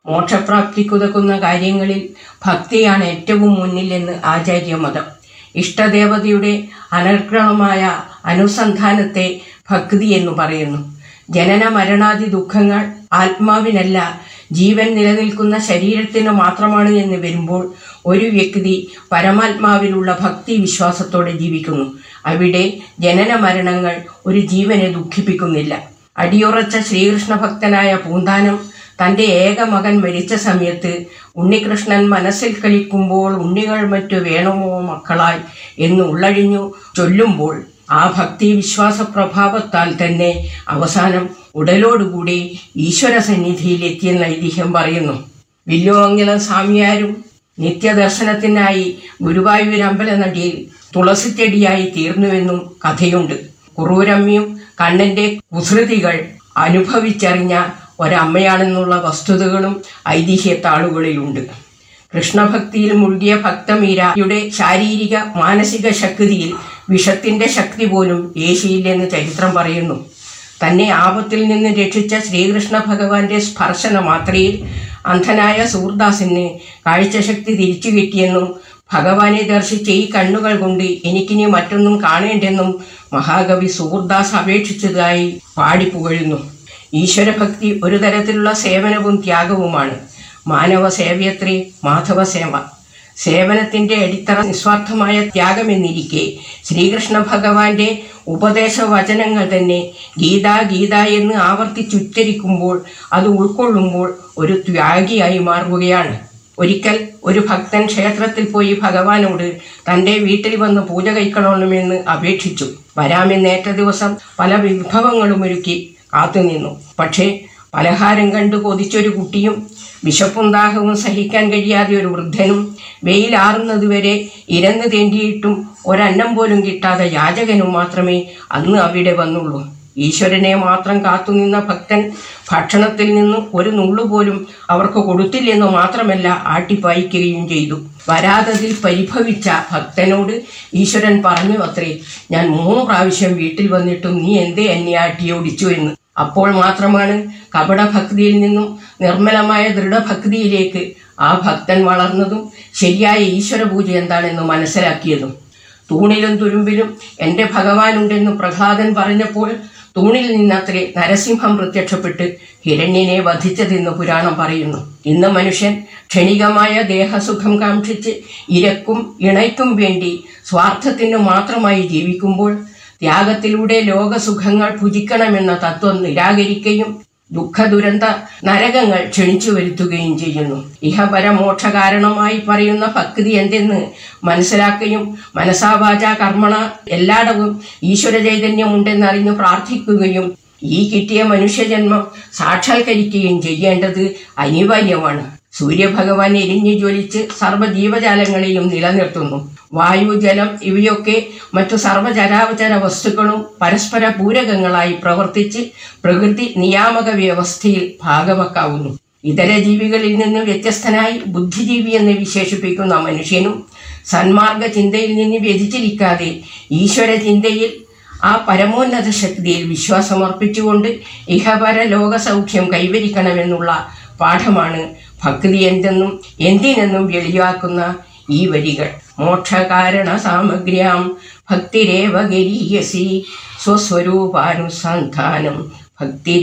മോക്ഷപ്രാപ്തിക്കുതകുന്ന കാര്യങ്ങളിൽ ഭക്തിയാണ് ഏറ്റവും മുന്നിലെന്ന് ആചാര്യമതം ഇഷ്ടദേവതയുടെ അനർഗ്രണമായ അനുസന്ധാനത്തെ ഭക്തി എന്ന് പറയുന്നു ജനന മരണാദി ദുഃഖങ്ങൾ ആത്മാവിനല്ല ജീവൻ നിലനിൽക്കുന്ന ശരീരത്തിന് മാത്രമാണ് എന്ന് വരുമ്പോൾ ഒരു വ്യക്തി പരമാത്മാവിലുള്ള ഭക്തി വിശ്വാസത്തോടെ ജീവിക്കുന്നു അവിടെ ജനന മരണങ്ങൾ ഒരു ജീവനെ ദുഃഖിപ്പിക്കുന്നില്ല അടിയുറച്ച ശ്രീകൃഷ്ണ ഭക്തനായ പൂന്താനം തന്റെ ഏക മകൻ മരിച്ച സമയത്ത് ഉണ്ണികൃഷ്ണൻ മനസ്സിൽ കളിക്കുമ്പോൾ ഉണ്ണികൾ മറ്റു വേണമോ മക്കളായി എന്ന് ഉള്ളഴിഞ്ഞു ചൊല്ലുമ്പോൾ ആ ഭക്തി വിശ്വാസ പ്രഭാവത്താൽ തന്നെ അവസാനം ഉടലോടുകൂടി ഈശ്വര സന്നിധിയിലെത്തിയെന്ന് ഐതിഹ്യം പറയുന്നു വില്ലുവങ്ങിലം സ്വാമിയാരും നിത്യദർശനത്തിനായി ഗുരുവായൂർ അമ്പലനടിയിൽ തുളസിച്ചെടിയായി തീർന്നുവെന്നും കഥയുണ്ട് കുറൂരമ്മയും കണ്ണന്റെ കുസൃതികൾ അനുഭവിച്ചറിഞ്ഞ ഒരമ്മയാണെന്നുള്ള വസ്തുതകളും ഐതിഹ്യത്താളുകളിലുണ്ട് കൃഷ്ണഭക്തിയിൽ മുഴുകിയ ഭക്തമീരയുടെ ശാരീരിക മാനസിക ശക്തിയിൽ വിഷത്തിന്റെ ശക്തി പോലും ഏശിയില്ലെന്ന് ചരിത്രം പറയുന്നു തന്നെ ആപത്തിൽ നിന്ന് രക്ഷിച്ച ശ്രീകൃഷ്ണ ഭഗവാന്റെ സ്പർശന മാത്രയിൽ അന്ധനായ സൂർദാസിന് കാഴ്ചശക്തി തിരിച്ചു കിട്ടിയെന്നും ഭഗവാനെ ദർശിച്ച ഈ കണ്ണുകൾ കൊണ്ട് എനിക്കിനി മറ്റൊന്നും കാണേണ്ടെന്നും മഹാകവി സൂർദാസ് അപേക്ഷിച്ചതായി പാടിപ്പുകഴുന്നു ഈശ്വരഭക്തി ഒരു തരത്തിലുള്ള സേവനവും ത്യാഗവുമാണ് മാനവ സേവയത്രേ മാധവ സേവ സേവനത്തിന്റെ അടിത്തറ നിസ്വാർത്ഥമായ ത്യാഗമെന്നിരിക്കെ ശ്രീകൃഷ്ണ ഭഗവാന്റെ ഉപദേശ വചനങ്ങൾ തന്നെ ഗീത ഗീത എന്ന് ആവർത്തിച്ചുച്ചരിക്കുമ്പോൾ അത് ഉൾക്കൊള്ളുമ്പോൾ ഒരു ത്യാഗിയായി മാറുകയാണ് ഒരിക്കൽ ഒരു ഭക്തൻ ക്ഷേത്രത്തിൽ പോയി ഭഗവാനോട് തന്റെ വീട്ടിൽ വന്ന് പൂജ കഴിക്കണമെന്ന് അപേക്ഷിച്ചു വരാമെന്നേറ്റ ദിവസം പല വിഭവങ്ങളും ഒരുക്കി കാത്തുനിന്നു പക്ഷേ പലഹാരം കണ്ടു കൊതിച്ചൊരു കുട്ടിയും വിശപ്പും ദാഹവും സഹിക്കാൻ കഴിയാതെ ഒരു വൃദ്ധനും വെയിലാറുന്നതുവരെ ഇരന്ന് തേണ്ടിയിട്ടും ഒരന്നം പോലും കിട്ടാതെ യാചകനും മാത്രമേ അന്ന് അവിടെ വന്നുള്ളൂ ഈശ്വരനെ മാത്രം കാത്തുനിന്ന ഭക്തൻ ഭക്ഷണത്തിൽ നിന്ന് ഒരു നുള്ളുപോലും അവർക്ക് കൊടുത്തില്ലെന്ന് മാത്രമല്ല ആട്ടിപ്പായിക്കുകയും ചെയ്തു വരാതതിൽ പരിഭവിച്ച ഭക്തനോട് ഈശ്വരൻ പറഞ്ഞു അത്രേ ഞാൻ മൂന്ന് പ്രാവശ്യം വീട്ടിൽ വന്നിട്ടും നീ എന്തേ എന്നെ ആട്ടിയോടിച്ചു എന്ന് അപ്പോൾ മാത്രമാണ് കപടഭക്തിയിൽ നിന്നും നിർമ്മലമായ ദൃഢഭക്തിയിലേക്ക് ആ ഭക്തൻ വളർന്നതും ശരിയായ ഈശ്വര പൂജ എന്താണെന്ന് മനസ്സിലാക്കിയതും തൂണിലും തുരുമ്പിലും എൻ്റെ ഭഗവാനുണ്ടെന്ന് പ്രഹ്ലാദൻ പറഞ്ഞപ്പോൾ തൂണിൽ നിന്നത്രേ നരസിംഹം പ്രത്യക്ഷപ്പെട്ട് ഹിരണ്യനെ വധിച്ചതെന്ന് പുരാണം പറയുന്നു ഇന്ന് മനുഷ്യൻ ക്ഷണികമായ ദേഹസുഖം കാക്ഷിച്ച് ഇരക്കും ഇണയ്ക്കും വേണ്ടി സ്വാർത്ഥത്തിന് മാത്രമായി ജീവിക്കുമ്പോൾ ത്യാഗത്തിലൂടെ ലോകസുഖങ്ങൾ ഭുജിക്കണമെന്ന തത്വം നിരാകരിക്കുകയും ദുഃഖദുരന്ത നരകങ്ങൾ ക്ഷണിച്ചു വരുത്തുകയും ചെയ്യുന്നു ഇഹപരമോക്ഷ കാരണമായി പറയുന്ന ഭക്തി എന്തെന്ന് മനസ്സിലാക്കുകയും മനസാവാച കർമ്മണ എല്ലായിടവും ഈശ്വര ചൈതന്യമുണ്ടെന്നറിഞ്ഞു പ്രാർത്ഥിക്കുകയും ഈ കിട്ടിയ മനുഷ്യജന്മം സാക്ഷാത്കരിക്കുകയും ചെയ്യേണ്ടത് അനിവാര്യമാണ് സൂര്യഭഗവാൻ എരിഞ്ഞു ജ്വലിച്ച് സർവ്വജീവജാലങ്ങളെയും നിലനിർത്തുന്നു വായു ജലം ഇവയൊക്കെ മറ്റു സർവ്വചരാചര വസ്തുക്കളും പരസ്പര പൂരകങ്ങളായി പ്രവർത്തിച്ച് പ്രകൃതി നിയാമക വ്യവസ്ഥയിൽ ഭാഗവക്കാവുന്നു ഇതര ജീവികളിൽ നിന്ന് വ്യത്യസ്തനായി ബുദ്ധിജീവി എന്ന് വിശേഷിപ്പിക്കുന്ന മനുഷ്യനും സന്മാർഗ ചിന്തയിൽ നിന്ന് വ്യതിചലിക്കാതെ ഈശ്വര ചിന്തയിൽ ആ പരമോന്നത ശക്തിയിൽ വിശ്വാസമർപ്പിച്ചുകൊണ്ട് ഇഹപര ലോക സൗഖ്യം കൈവരിക്കണമെന്നുള്ള പാഠമാണ് ഭക്തി എന്തെന്നും എന്തിനെന്നും വെളിവാക്കുന്ന ഈ വരികൾ മോക്ഷകാരണ സാമഗ്ര്യാം ഭക്തിരേവ ഗരീയസി സ്വസ്വരൂപാനുസന്ധാനം ഭക്തി